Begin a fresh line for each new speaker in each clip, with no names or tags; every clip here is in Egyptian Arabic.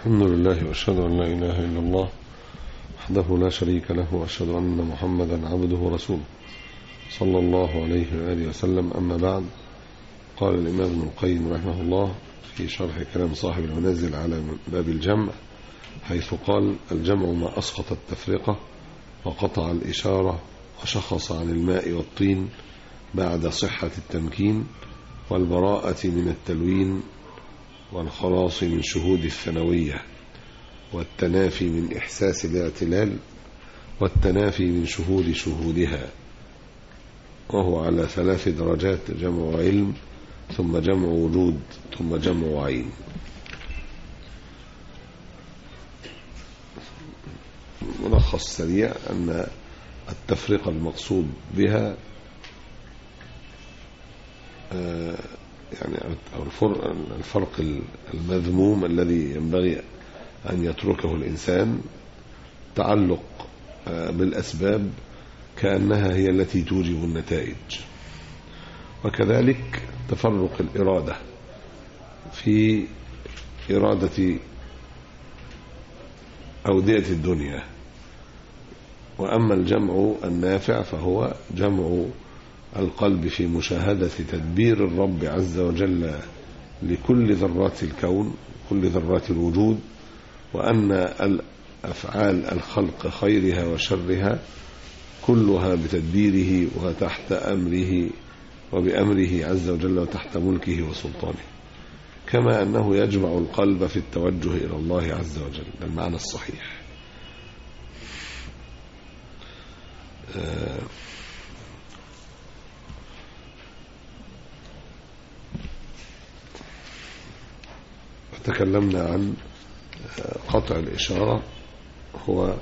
الحمد لله وأشهد أن لا إله إلا الله وحده لا شريك له وأشهد أن محمدا عبده ورسوله صلى الله عليه وآله وسلم أما بعد قال الإمام ابن القيم رحمه الله في شرح كلام صاحب المنزل على باب الجمع حيث قال الجمع ما أسقط التفرقة وقطع الإشارة وشخص عن الماء والطين بعد صحة التمكين والبراءة من التلوين والخلاص من شهود الثانوية والتنافي من إحساس الاعتلال والتنافي من شهود شهودها وهو على ثلاث درجات جمع علم ثم جمع وجود ثم جمع عين ملخص سريع أن التفرقة المقصود بها يعني الفرق المذموم الذي ينبغي أن يتركه الإنسان تعلق بالأسباب كأنها هي التي توجب النتائج وكذلك تفرق الإرادة في إرادة أودية الدنيا وأما الجمع النافع فهو جمع القلب في مشاهدة تدبير الرب عز وجل لكل ذرات الكون كل ذرات الوجود وأن الأفعال الخلق خيرها وشرها كلها بتدبيره وتحت أمره وبأمره عز وجل وتحت ملكه وسلطانه كما أنه يجمع القلب في التوجه إلى الله عز وجل المعنى الصحيح تكلمنا عن قطع الإشارة هو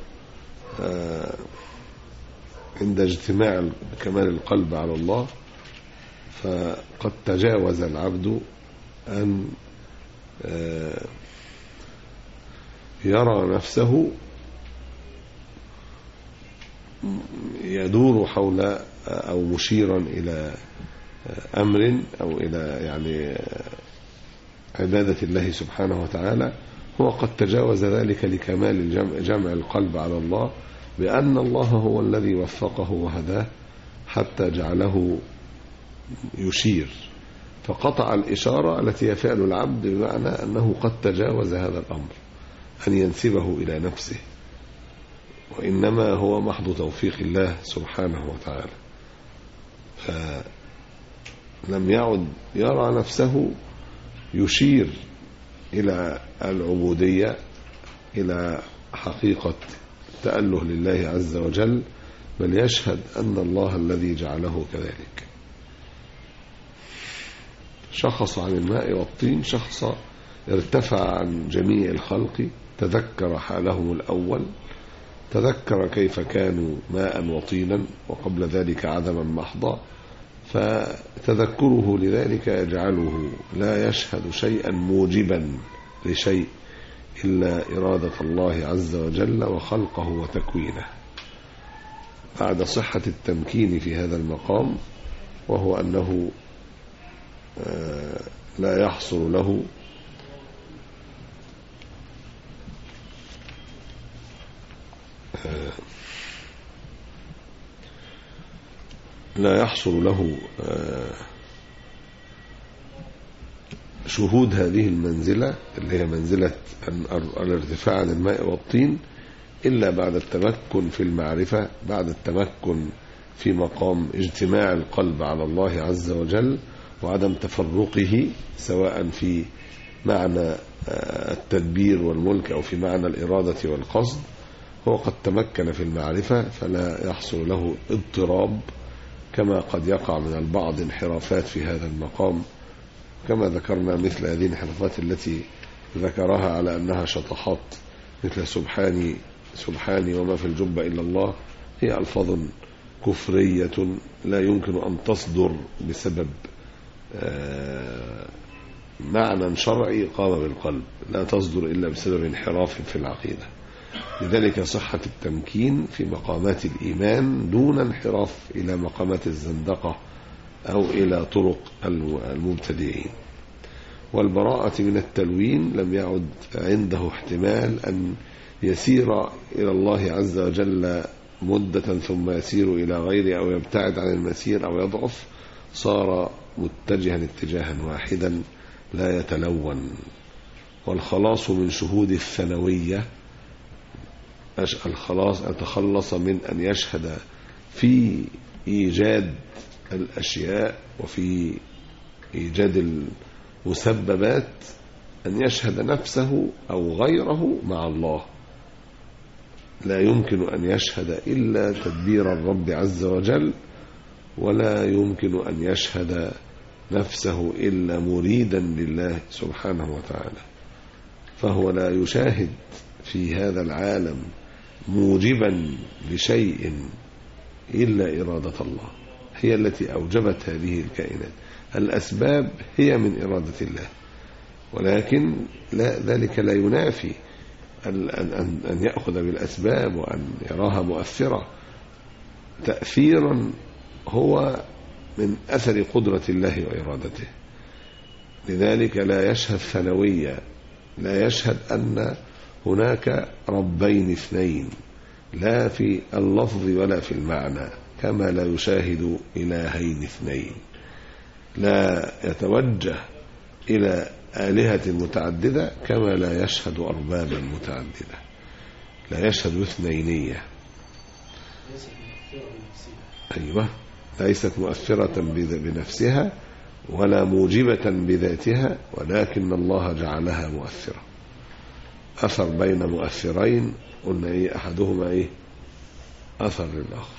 عند اجتماع كمال القلب على الله فقد تجاوز العبد أن يرى نفسه يدور حول أو مشيرا إلى أمر أو إلى يعني عبادة الله سبحانه وتعالى هو قد تجاوز ذلك لكمال الجمع جمع القلب على الله بأن الله هو الذي وفقه وهداه حتى جعله يشير فقطع الإشارة التي هي فعل العبد بمعنى أنه قد تجاوز هذا الأمر أن ينسبه إلى نفسه وإنما هو محض توفيق الله سبحانه وتعالى فلم يعد يرى نفسه يشير إلى العبودية إلى حقيقة تأله لله عز وجل بل يشهد أن الله الذي جعله كذلك شخص عن الماء والطين شخص ارتفع عن جميع الخلق تذكر حالهم الأول تذكر كيف كانوا ماء وطينا وقبل ذلك عدما محضا فتذكره لذلك يجعله لا يشهد شيئا موجبا لشيء إلا إرادة الله عز وجل وخلقه وتكوينه بعد صحة التمكين في هذا المقام وهو أنه لا يحصل له لا يحصل له شهود هذه المنزلة اللي هي منزلة الارتفاع عن الماء والطين إلا بعد التمكن في المعرفة بعد التمكن في مقام اجتماع القلب على الله عز وجل وعدم تفرقه سواء في معنى التدبير والملك أو في معنى الإرادة والقصد هو قد تمكن في المعرفة فلا يحصل له اضطراب كما قد يقع من البعض انحرافات في هذا المقام كما ذكرنا مثل هذه الانحرافات التي ذكرها على أنها شطحات مثل سبحاني سبحاني وما في الجبة إلا الله هي ألفاظ كفرية لا يمكن أن تصدر بسبب معنى شرعي قام بالقلب لا تصدر إلا بسبب انحراف في العقيدة لذلك صحة التمكين في مقامات الإيمان دون انحراف إلى مقامات الزندقة أو إلى طرق المبتدئين والبراءة من التلوين لم يعد عنده احتمال أن يسير إلى الله عز وجل مدة ثم يسير إلى غيره أو يبتعد عن المسير أو يضعف صار متجها اتجاها واحدا لا يتلون والخلاص من شهود الثانوية أش- الخلاص أتخلص من أن يشهد في إيجاد الأشياء وفي إيجاد المسببات أن يشهد نفسه أو غيره مع الله لا يمكن أن يشهد إلا تدبير الرب عز وجل ولا يمكن أن يشهد نفسه إلا مريدا لله سبحانه وتعالى فهو لا يشاهد في هذا العالم موجبا لشيء إلا إرادة الله هي التي أوجبت هذه الكائنات الأسباب هي من إرادة الله ولكن لا ذلك لا ينافي أن, أن, أن يأخذ بالأسباب وأن يراها مؤثرة تأثيرا هو من أثر قدرة الله وإرادته لذلك لا يشهد ثانوية لا يشهد أن هناك ربين اثنين لا في اللفظ ولا في المعنى كما لا يشاهد إلهين اثنين لا يتوجه إلى آلهة متعددة كما لا يشهد أربابا متعددة لا يشهد اثنينية أيوة ليست مؤثرة بنفسها ولا موجبة بذاتها ولكن الله جعلها مؤثرة أثر بين مؤثرين قلنا إيه أحدهما إيه أثر للآخر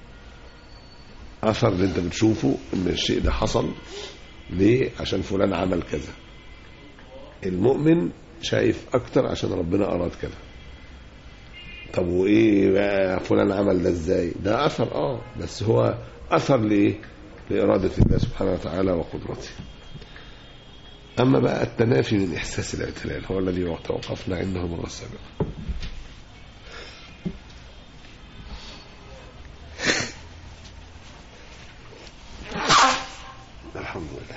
أثر اللي أنت بتشوفه إن الشيء ده حصل ليه عشان فلان عمل كذا المؤمن شايف أكتر عشان ربنا أراد كذا طب وإيه بقى فلان عمل ده إزاي ده أثر آه بس هو أثر لإيه لإرادة الله سبحانه وتعالى وقدرته أما بقى التنافي من إحساس الاعتلال هو الذي توقفنا عنده المرة السابقة الحمد لله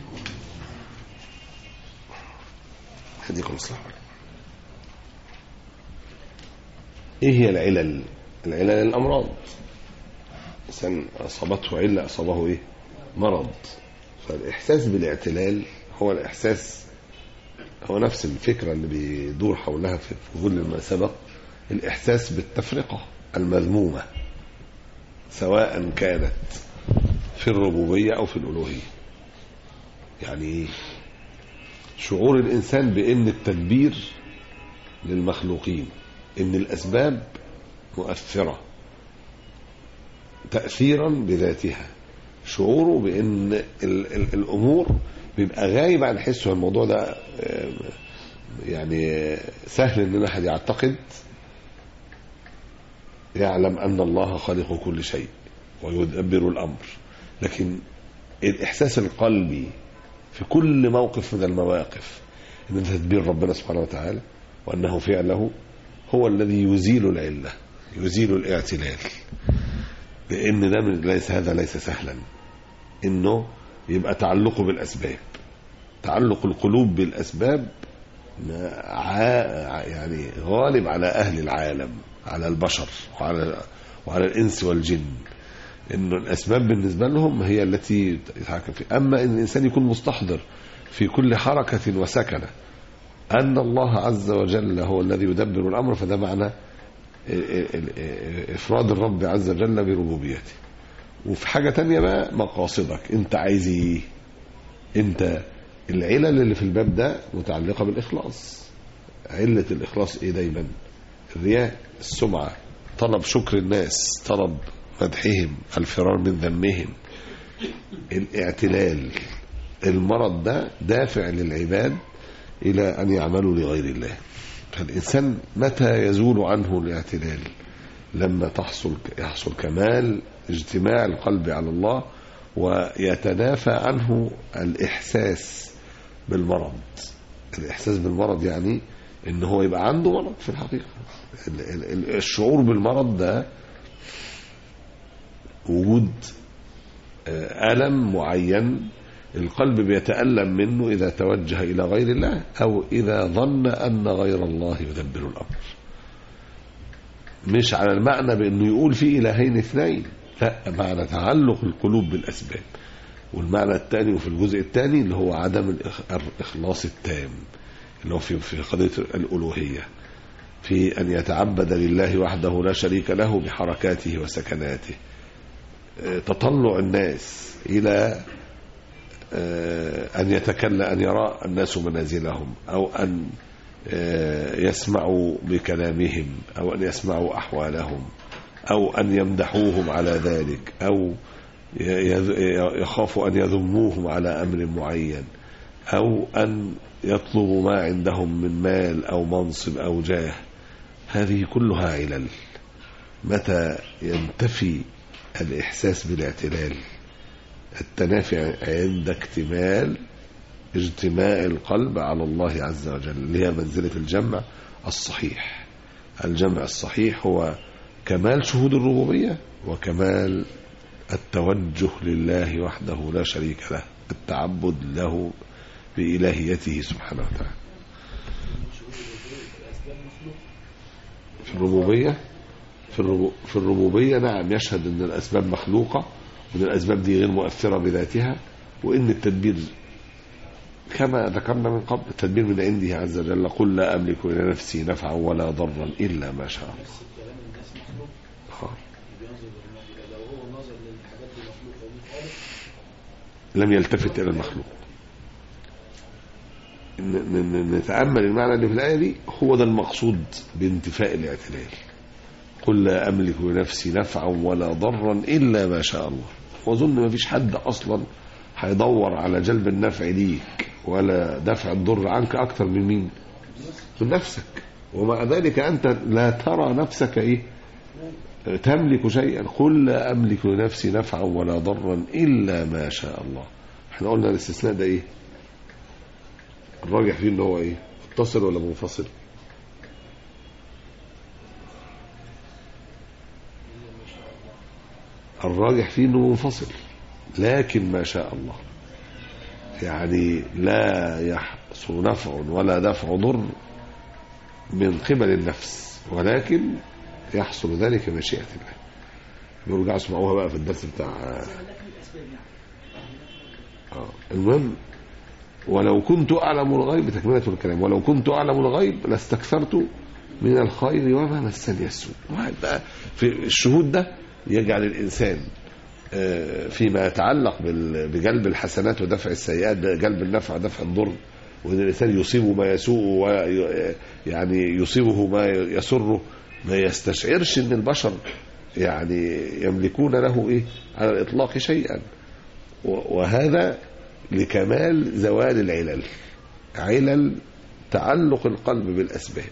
هديكم الصلاة ايه هي العلل العلل الامراض انسان اصابته عله اصابه ايه مرض فالاحساس بالاعتلال هو الاحساس هو نفس الفكره اللي بيدور حولها في ظل ما سبق الاحساس بالتفرقه المذمومه سواء كانت في الربوبيه او في الالوهيه يعني شعور الانسان بان التدبير للمخلوقين ان الاسباب مؤثره تاثيرا بذاتها شعوره بان ال ال الامور بيبقى غايب عن حسه الموضوع ده يعني سهل ان الواحد يعتقد يعلم ان الله خالق كل شيء ويدبر الامر لكن الاحساس القلبي في كل موقف من المواقف ان تدبير ربنا سبحانه وتعالى وانه فعله هو الذي يزيل العله يزيل الاعتلال لان ده ليس هذا ليس سهلا انه يبقى تعلقه بالاسباب تعلق القلوب بالاسباب يعني غالب على اهل العالم على البشر وعلى وعلى الانس والجن انه الاسباب بالنسبه لهم هي التي يتحكم فيها اما ان الانسان يكون مستحضر في كل حركه وسكنه ان الله عز وجل هو الذي يدبر الامر فده معنى افراد الرب عز وجل بربوبيته وفي حاجه تانية بقى مقاصدك انت عايز ايه انت العلل اللي في الباب ده متعلقه بالاخلاص عله الاخلاص ايه دايما الرياء السمعه طلب شكر الناس طلب مدحهم الفرار من ذمهم الاعتلال المرض ده دافع للعباد إلى أن يعملوا لغير الله فالإنسان متى يزول عنه الاعتلال لما تحصل يحصل كمال اجتماع القلب على الله ويتنافى عنه الإحساس بالمرض الإحساس بالمرض يعني إن هو يبقى عنده مرض في الحقيقة الشعور بالمرض ده وجود ألم معين القلب بيتألم منه إذا توجه إلى غير الله أو إذا ظن أن غير الله يدبر الأمر مش على المعنى بأنه يقول في إلهين اثنين لا معنى تعلق القلوب بالأسباب والمعنى الثاني وفي الجزء الثاني اللي هو عدم الإخ- الإخلاص التام اللي هو في في قضية الألوهية في أن يتعبد لله وحده لا شريك له بحركاته وسكناته آه، تطلع الناس إلى آه، أن يتكلم أن يرى الناس منازلهم أو أن آه، يسمعوا بكلامهم أو أن يسمعوا أحوالهم أو أن يمدحوهم على ذلك أو ي- يذ- يخافوا أن يذموهم على أمر معين أو أن يطلبوا ما عندهم من مال أو منصب أو جاه هذه كلها علل متى ينتفي الإحساس بالاعتلال التنافي عند اكتمال اجتماع القلب على الله عز وجل اللي هي منزلة الجمع الصحيح الجمع الصحيح هو كمال شهود الربوبية وكمال التوجه لله وحده لا شريك له التعبد له بإلهيته سبحانه وتعالى في الربوبية في, الربو في الربوبية نعم يشهد أن الأسباب مخلوقة وأن الأسباب دي غير مؤثرة بذاتها وأن التدبير كما ذكرنا من قبل التدبير من عنده عز وجل قل لا أملك لنفسي نفعا ولا ضرا إلا ما شاء الله
بس كلام الناس مخلوق
آه.
بينظر للمخلوق لو هو نظر للحاجات دي مخلوقه ودي خالص
لم يلتفت إلى المخلوق ن- ن- نتأمل المعنى اللي في الآية دي هو ده المقصود بانتفاء الاعتلال قل لا أملك لنفسي نفعا ولا ضرا إلا ما شاء الله وأظن ما فيش حد أصلا هيدور على جلب النفع ليك ولا دفع الضر عنك أكتر من مين من نفسك ومع ذلك أنت لا ترى نفسك إيه تملك شيئا قل لا أملك لنفسي نفعا ولا ضرا إلا ما شاء الله احنا قلنا الاستثناء ده إيه الراجح فيه ان هو ايه متصل ولا منفصل الراجح فيه انه منفصل لكن ما شاء الله يعني لا يحصل نفع ولا دفع ضر من قبل النفس ولكن يحصل ذلك بمشيئة الله يرجعوا اسمعوها بقى في الدرس بتاع آه. المهم ولو كنت أعلم الغيب تكملة الكلام ولو كنت أعلم الغيب لاستكثرت من الخير وما مسني السوء واحد بقى في الشهود ده يجعل الإنسان آه، فيما يتعلق بال- بجلب الحسنات ودفع السيئات جلب النفع ودفع الضر وان الانسان يصيبه ما يسوءه ويعني يصيبه ما يسره ما يستشعرش ان البشر يعني يملكون له ايه على الاطلاق شيئا و- وهذا لكمال زوال العلل علل تعلق القلب بالاسباب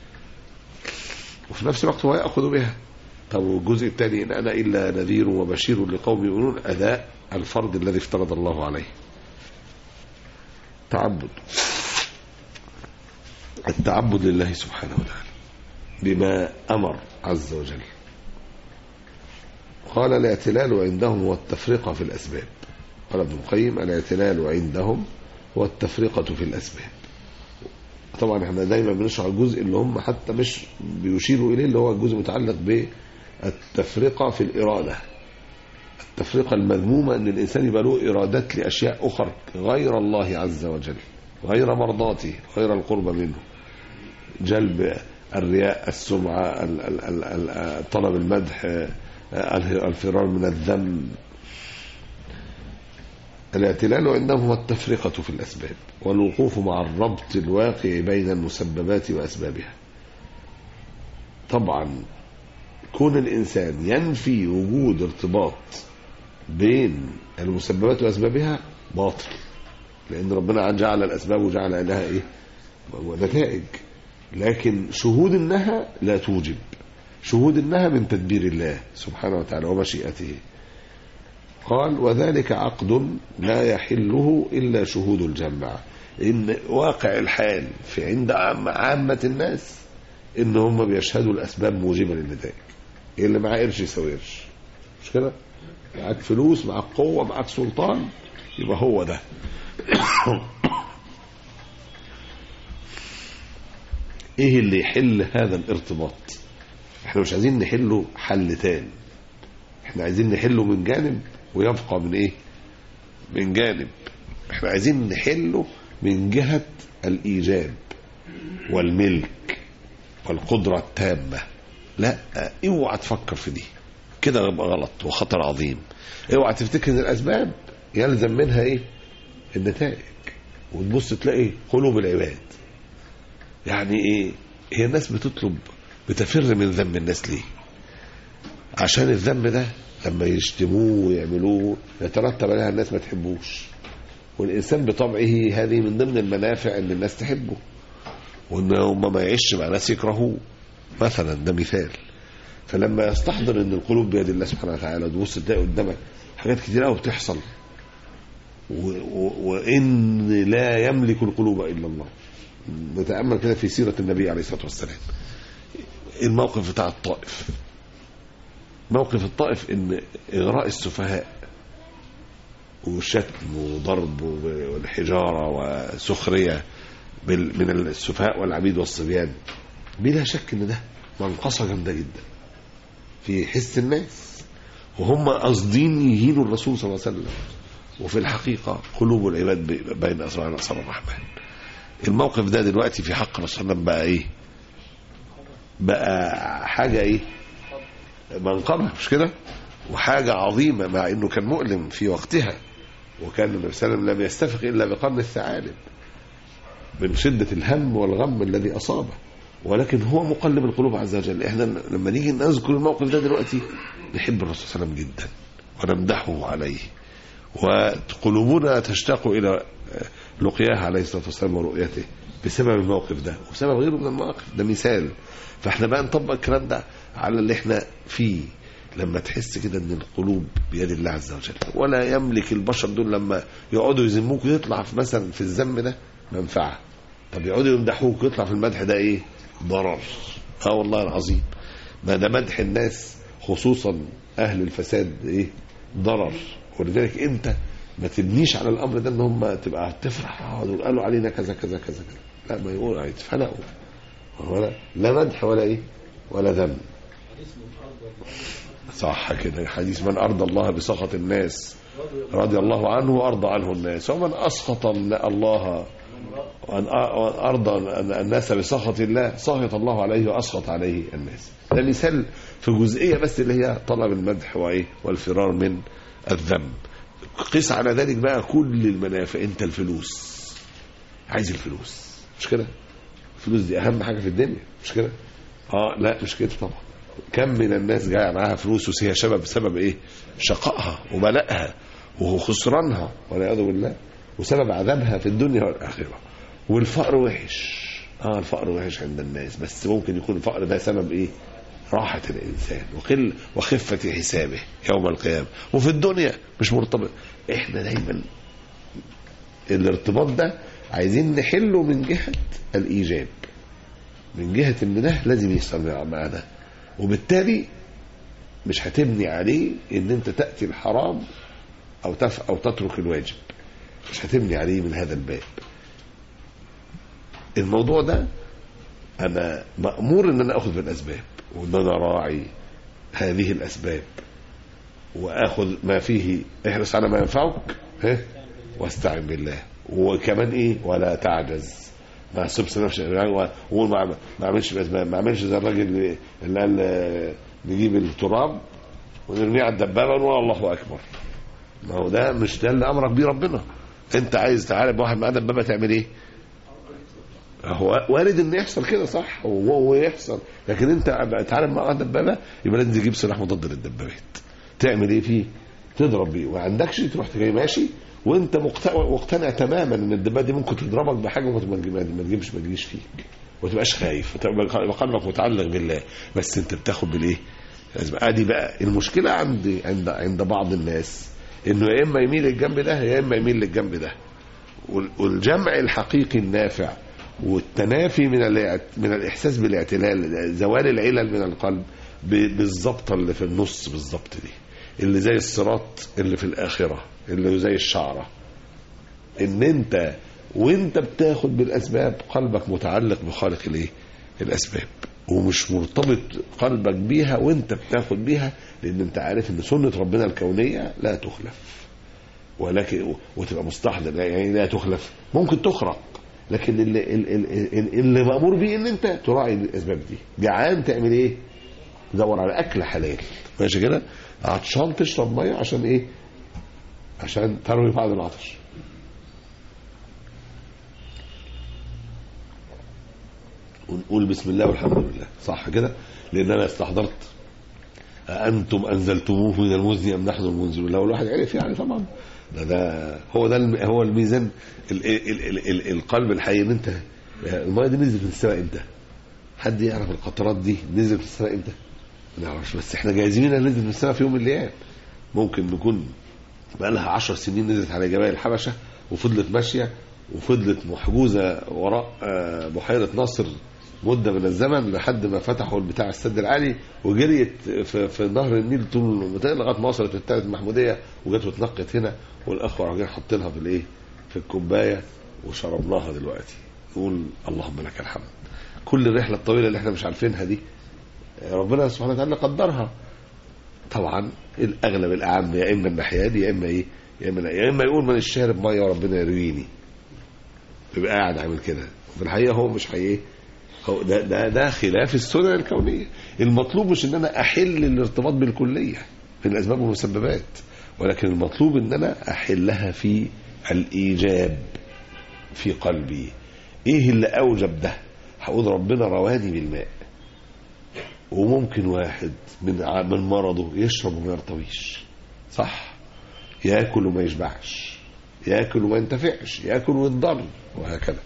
وفي نفس الوقت هو ياخذ بها طب والجزء الثاني ان انا الا نذير وبشير لقوم يؤمنون اداء الفرض الذي افترض الله عليه تعبد التعبد لله سبحانه وتعالى بما امر عز وجل قال الاعتلال عندهم هو التفرقه في الاسباب قال ابن القيم الاعتلال عندهم هو التفرقه في الاسباب طبعا احنا دايما بنشرح الجزء اللي هم حتى مش بيشيروا اليه اللي هو الجزء المتعلق بالتفرقه في الاراده التفرقه المذمومه ان الانسان يبقى له ارادات لاشياء اخرى غير الله عز وجل غير مرضاته غير القرب منه جلب الرياء السمعه ال- ال- ال- ال- طلب المدح ال- الفرار من الذم الاعتلال عندهم هو التفرقة في الأسباب والوقوف مع الربط الواقع بين المسببات وأسبابها طبعا كون الإنسان ينفي وجود ارتباط بين المسببات وأسبابها باطل لأن ربنا جعل الأسباب وجعل لها إيه نتائج لكن شهود إنها لا توجب شهود إنها من تدبير الله سبحانه وتعالى ومشيئته قال وذلك عقد لا يحله إلا شهود الجمع إن واقع الحال في عند عام- عامة الناس إن هم بيشهدوا الأسباب موجبة للنتائج اللي معاه قرش يساوي قرش مش كده؟ معاك فلوس معاك قوة معاك سلطان يبقى هو ده ايه اللي يحل هذا الارتباط احنا مش عايزين نحله حل تاني احنا عايزين نحله من جانب ويبقى من ايه من جانب احنا عايزين نحله من جهة الايجاب والملك والقدرة التامة لا اوعى تفكر في دي كده يبقى غلط وخطر عظيم اوعى تفتكر ان الاسباب يلزم منها ايه النتائج وتبص تلاقي قلوب العباد يعني ايه هي الناس بتطلب بتفر من ذنب الناس ليه عشان الذنب ده لما يشتموه ويعملوه يترتب عليها الناس ما تحبوش والانسان بطبعه هذه من ضمن المنافع ان الناس تحبه وان هم ما يعيش مع ناس يكرهوه مثلا ده مثال فلما يستحضر ان القلوب بيد الله سبحانه وتعالى تبص تلاقي قدامك حاجات كتير قوي بتحصل و- و- وان لا يملك القلوب الا الله نتامل كده في سيره النبي عليه الصلاه والسلام الموقف بتاع الطائف موقف الطائف ان اغراء السفهاء وشتم وضرب والحجاره وسخريه بال- من السفهاء والعبيد والصبيان بلا شك ان ده منقصه جامده جدا في حس الناس وهم قاصدين يهينوا الرسول صلى الله عليه وسلم وفي الحقيقه قلوب العباد ب- بين اصابع اصابع الرحمن الموقف ده دلوقتي في حق الرسول صلى الله عليه وسلم بقى ايه بقى حاجه ايه منقبه مش كده وحاجه عظيمه مع انه كان مؤلم في وقتها وكان النبي صلى الله عليه وسلم لم يستفق الا بقرن الثعالب من شده الهم والغم الذي اصابه ولكن هو مقلب القلوب عز وجل احنا لما نيجي نذكر الموقف ده دلوقتي نحب الرسول صلى الله عليه وسلم جدا ونمدحه عليه وقلوبنا تشتاق الى لقياه عليه الصلاه والسلام ورؤيته بسبب الموقف ده وبسبب غيره من المواقف ده مثال فاحنا بقى نطبق الكلام ده على اللي احنا فيه لما تحس كده ان القلوب بيد الله عز وجل ولا يملك البشر دول لما يقعدوا يذموك يطلع في مثلا في الذم ده منفعه طب يقعدوا يمدحوك يطلع في المدح ده ايه ضرر اه والله العظيم ما ده مدح الناس خصوصا اهل الفساد ايه ضرر ولذلك انت ما تبنيش على الامر ده ان هم تبقى تفرح اه دول قالوا علينا كذا كذا كذا كذا لا ما يقول هيتفلقوا ولا لا مدح ولا ايه ولا ذم صح كده حديث من ارضى الله بسخط الناس رضي الله عنه وارضى عنه الناس ومن اسخط الله وأن أرضى الناس بسخط الله سخط الله عليه وأسخط عليه الناس ده مثال في جزئية بس اللي هي طلب المدح وإيه والفرار من الذنب قيس على ذلك بقى كل المنافع أنت الفلوس عايز الفلوس مش كده الفلوس دي أهم حاجة في الدنيا مش كده اه لا مش كده طبعا كم من الناس جايه معاها فلوس وهي شباب بسبب ايه شقائها وبلائها وخسرانها والعياذ بالله وسبب عذابها في الدنيا والاخره والفقر وحش اه الفقر وحش عند الناس بس ممكن يكون الفقر ده سبب ايه راحة الإنسان وقل وخفة حسابه يوم القيامة وفي الدنيا مش مرتبط إحنا دايما الارتباط ده عايزين نحله من جهة الإيجاب من جهة إن ده لازم يحصل مع ده وبالتالي مش هتبني عليه إن أنت تأتي الحرام أو تف أو تترك الواجب مش هتبني عليه من هذا الباب الموضوع ده انا مامور ان انا اخذ بالاسباب وان انا راعي هذه الاسباب واخذ ما فيه احرص على ما ينفعك ها واستعن بالله وكمان ايه ولا تعجز ما تسيبش نفسك وقول ما ما اعملش بالاسباب ما اعملش زي الراجل اللي اللي قال آه، نجيب التراب ونرميه على الدبابه ونقول الله اكبر ما هو ده مش ده اللي امرك بيه ربنا انت عايز تعالى بواحد معاه دبابه تعمل ايه؟ هو وارد ان يحصل كده صح هو هو يحصل لكن انت تعالى معاه دبابه يبقى لازم تجيب سلاح مضاد للدبابات تعمل ايه فيه؟ تضرب بيه وما عندكش تروح جاي ماشي وانت مقتنع, مقتنع تماما ان الدبابه دي ممكن تضربك بحاجه وما تجيب- ما تجيبش ما تجيش فيك وما تبقاش خايف وتبقى قلبك متعلق بالله بس انت بتاخد بالايه؟ لازم ادي بقى المشكله عند عند عند بعض الناس انه يا اما يميل للجنب ده يا اما يميل للجنب ده وال- والجمع الحقيقي النافع والتنافي من الاعت- من الاحساس بالاعتلال زوال العلل من القلب ب- بالظبطه اللي في النص بالظبط دي اللي زي الصراط اللي في الاخره اللي زي الشعره ان انت وانت بتاخد بالاسباب قلبك متعلق بخالق الايه الاسباب ومش مرتبط قلبك بيها وانت بتاخد بيها لان انت عارف ان سنه ربنا الكونيه لا تخلف ولكن وتبقى مستحضر لا- يعني لا تخلف ممكن تخرق لكن اللي, اللي, اللي مامور بيه ان انت تراعي الاسباب دي جعان تعمل ايه تدور على اكل حلال ماشي كده عطشان تشرب ميه عشان ايه عشان تروي بعض العطش ونقول بسم الله والحمد لله صح كده لان انا استحضرت أأنتم أنزلتموه من المزن أم نحن المنزلون لو الواحد عرف يعني طبعا ده, ده هو ده الم- هو الميزان ال ال ال ال القلب الحي ان انت الميه دي نزلت من السماء امتى؟ حد يعرف القطرات دي نزلت من السماء امتى؟ ما نعرفش بس احنا جايزين انها نزلت من السماء في يوم من الايام ممكن نكون بقى لها 10 سنين نزلت على جبال الحبشه وفضلت ماشيه وفضلت محجوزه وراء آه، بحيره ناصر مده من الزمن لحد ما فتحوا البتاع السد العالي وجريت في, في نهر النيل طول المنطقه لغايه ما وصلت للثالث المحموديه وجت واتنقت هنا والاخوه راجعين حاطينها في الايه؟ في الكوبايه وشربناها دلوقتي نقول اللهم لك الحمد كل الرحله الطويله اللي احنا مش عارفينها دي ربنا سبحانه وتعالى قدرها طبعا الاغلب الاعم يا اما الناحيه دي يا اما ايه يا اما يا اما يقول من الشارب ميه وربنا يرويني يبقى قاعد عامل كده في الحقيقه هو مش حقيقي هو ده ده ده خلاف السنن الكونيه المطلوب مش ان انا احل الارتباط بالكليه من الاسباب والمسببات ولكن المطلوب ان انا احلها في الايجاب في قلبي ايه اللي اوجب ده هقول ربنا رواني بالماء وممكن واحد من ع- من مرضه يشرب وما يرتويش صح ياكل وما يشبعش ياكل وما ينتفعش ياكل ويتضر وهكذا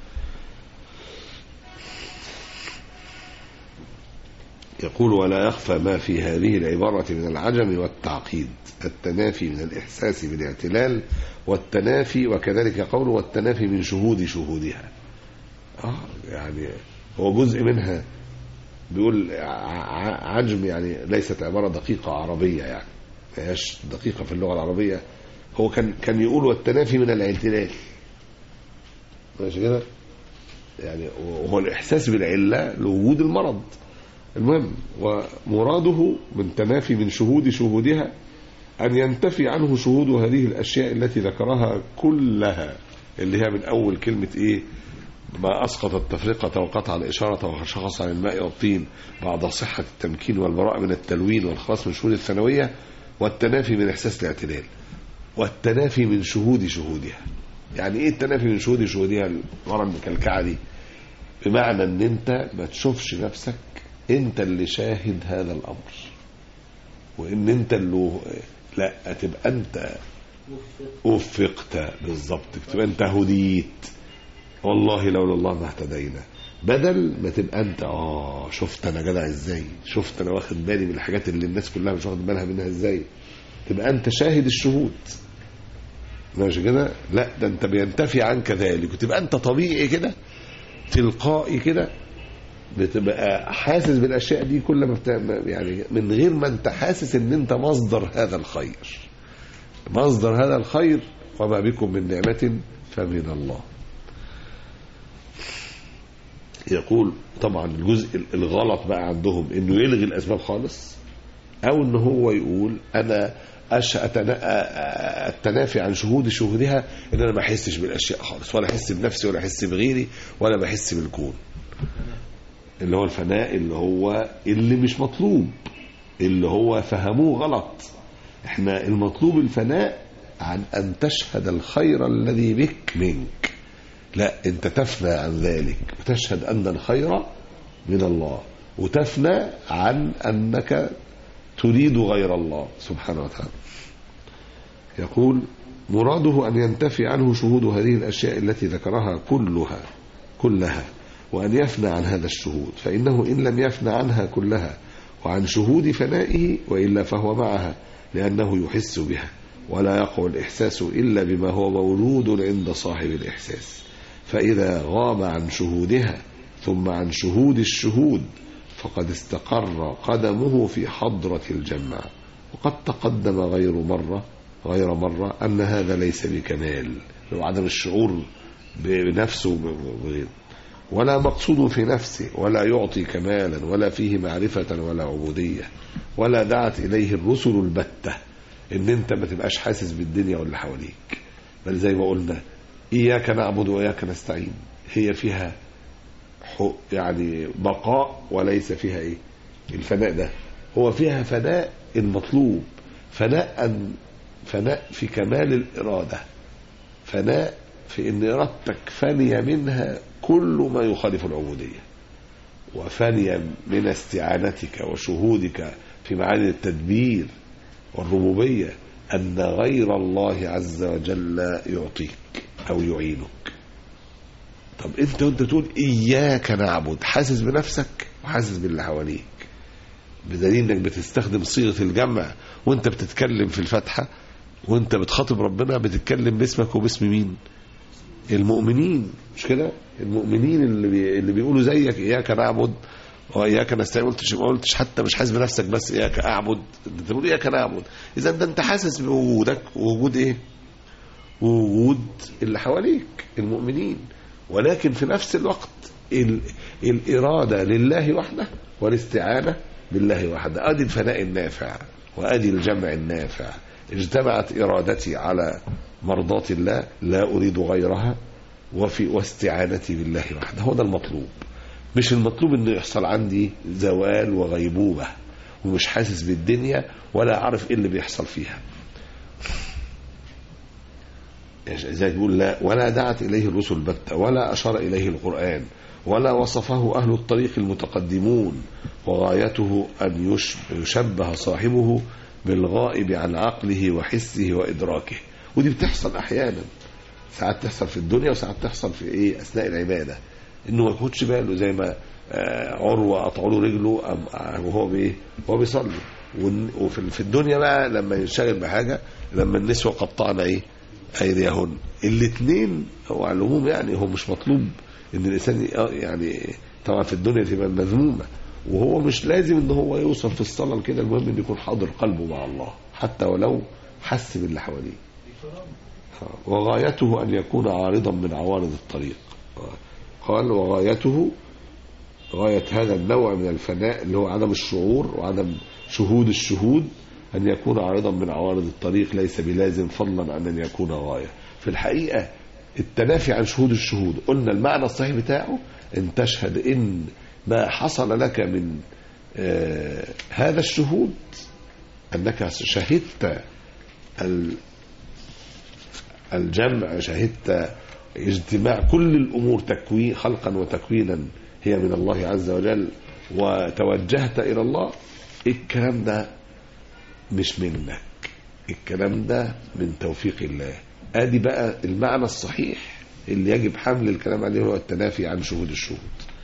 يقول ولا يخفى ما في هذه العبارة من العجم والتعقيد التنافي من الإحساس بالاعتلال والتنافي وكذلك قوله والتنافي من شهود شهودها آه يعني هو جزء منها بيقول ع- ع- عجم يعني ليست عبارة دقيقة عربية يعني ما هياش دقيقة في اللغة العربية هو كان كان يقول والتنافي من الاعتلال ماشي كده يعني وهو الإحساس بالعلة لوجود المرض المهم ومراده من تنافي من شهود شهودها أن ينتفي عنه شهود هذه الأشياء التي ذكرها كلها اللي هي من أول كلمة إيه ما أسقط التفرقة وقطع الإشارة وشخص عن الماء والطين بعد صحة التمكين والبراءة من التلوين والخلاص من شهود الثانوية والتنافي من إحساس الاعتدال والتنافي من شهود شهودها يعني إيه التنافي من شهود شهودها الغرض المكلكعة دي بمعنى ان انت ما تشوفش نفسك انت اللي شاهد هذا الامر وان انت اللي لا تبقى انت وفقت بالظبط تبقى انت هديت والله لولا الله ما اهتدينا بدل ما تبقى انت اه شفت انا جدع ازاي شفت انا واخد بالي من الحاجات اللي الناس كلها مش واخد بالها منها ازاي تبقى انت شاهد الشهود ماشي كده لا ده انت بينتفي عنك ذلك وتبقى انت طبيعي كده تلقائي كده بتبقى حاسس بالاشياء دي كل ما بت... يعني من غير ما انت حاسس ان انت مصدر هذا الخير مصدر هذا الخير وما بكم من نعمة فمن الله يقول طبعا الجزء الغلط بقى عندهم انه يلغي الاسباب خالص او ان هو يقول انا أش... أتنا... التنافي عن شهود شهودها ان انا ما احسش بالاشياء خالص ولا احس بنفسي ولا احس بغيري ولا بحس بالكون اللي هو الفناء اللي هو اللي مش مطلوب اللي هو فهموه غلط احنا المطلوب الفناء عن ان تشهد الخير الذي بك منك لا انت تفنى عن ذلك وتشهد ان الخير من الله وتفنى عن انك تريد غير الله سبحانه وتعالى يقول مراده أن ينتفي عنه شهود هذه الأشياء التي ذكرها كلها كلها وأن يفنى عن هذا الشهود فإنه إن لم يفنى عنها كلها وعن شهود فنائه وإلا فهو معها لأنه يحس بها ولا يقع الإحساس إلا بما هو موجود عند صاحب الإحساس فإذا غاب عن شهودها ثم عن شهود الشهود فقد استقر قدمه في حضرة الجمع وقد تقدم غير مرة غير مرة أن هذا ليس بكمال وعدم الشعور بنفسه وغيره ولا مقصود في نفسه ولا يعطي كمالا ولا فيه معرفة ولا عبودية ولا دعت إليه الرسل البتة إن أنت ما تبقاش حاسس بالدنيا واللي حواليك بل زي ما قلنا إياك نعبد وإياك نستعين هي فيها حق يعني بقاء وليس فيها إيه الفناء ده هو فيها فناء المطلوب فناء أن فناء في كمال الإرادة فناء في ان ارادتك فانيه منها كل ما يخالف العبوديه وفانيه من استعانتك وشهودك في معاني التدبير والربوبيه ان غير الله عز وجل يعطيك او يعينك طب انت وانت تقول اياك نعبد حاسس بنفسك وحاسس باللي حواليك بدليل انك بتستخدم صيغه الجمع وانت بتتكلم في الفاتحه وانت بتخاطب ربنا بتتكلم باسمك وباسم مين المؤمنين مش كده المؤمنين اللي بي... اللي بيقولوا زيك اياك نعبد واياك نستعين قلتش ما قلتش حتى مش حاسس بنفسك بس اياك اعبد انت بتقول اياك نعبد اذا ده انت حاسس بوجودك ووجود ايه ووجود اللي حواليك المؤمنين ولكن في نفس الوقت ال... الاراده لله وحده والاستعانه بالله وحده ادي الفناء النافع وادي الجمع النافع اجتمعت ارادتي على مرضاة الله لا أريد غيرها وفي واستعانتي بالله وحده هو ده المطلوب مش المطلوب انه يحصل عندي زوال وغيبوبة ومش حاسس بالدنيا ولا أعرف إيه اللي بيحصل فيها زي يقول لا ولا دعت إليه الرسل بتة ولا أشار إليه القرآن ولا وصفه أهل الطريق المتقدمون وغايته أن يشبه صاحبه بالغائب عن عقله وحسه وإدراكه ودي بتحصل احيانا ساعات تحصل في الدنيا وساعات تحصل في ايه اثناء العباده انه ما ياخدش باله زي ما عروه قطعوا له رجله وهو بايه وهو بيصلي وفي الدنيا بقى لما ينشغل بحاجه لما النسوه قطعنا ايه ايديهن الاثنين هو على العموم يعني هو مش مطلوب ان الانسان يعني طبعا في الدنيا تبقى مذمومه وهو مش لازم ان هو يوصل في الصلاه كده المهم ان يكون حاضر قلبه مع الله حتى ولو حس باللي حواليه وغايته أن يكون عارضا من عوارض الطريق قال وغايته غاية هذا النوع من الفناء اللي هو عدم الشعور وعدم شهود الشهود أن يكون عارضا من عوارض الطريق ليس بلازم فضلا عن أن يكون غاية في الحقيقة التنافي عن شهود الشهود قلنا المعنى الصحيح بتاعه أن تشهد إن ما حصل لك من آه هذا الشهود أنك شهدت الجمع شهدت اجتماع كل الأمور تكوين خلقا وتكوينا هي من الله عز وجل وتوجهت إلى الله الكلام ده مش منك الكلام ده من توفيق الله ادي بقى المعنى الصحيح اللي يجب حمل الكلام عليه هو التنافي عن شهود الشهود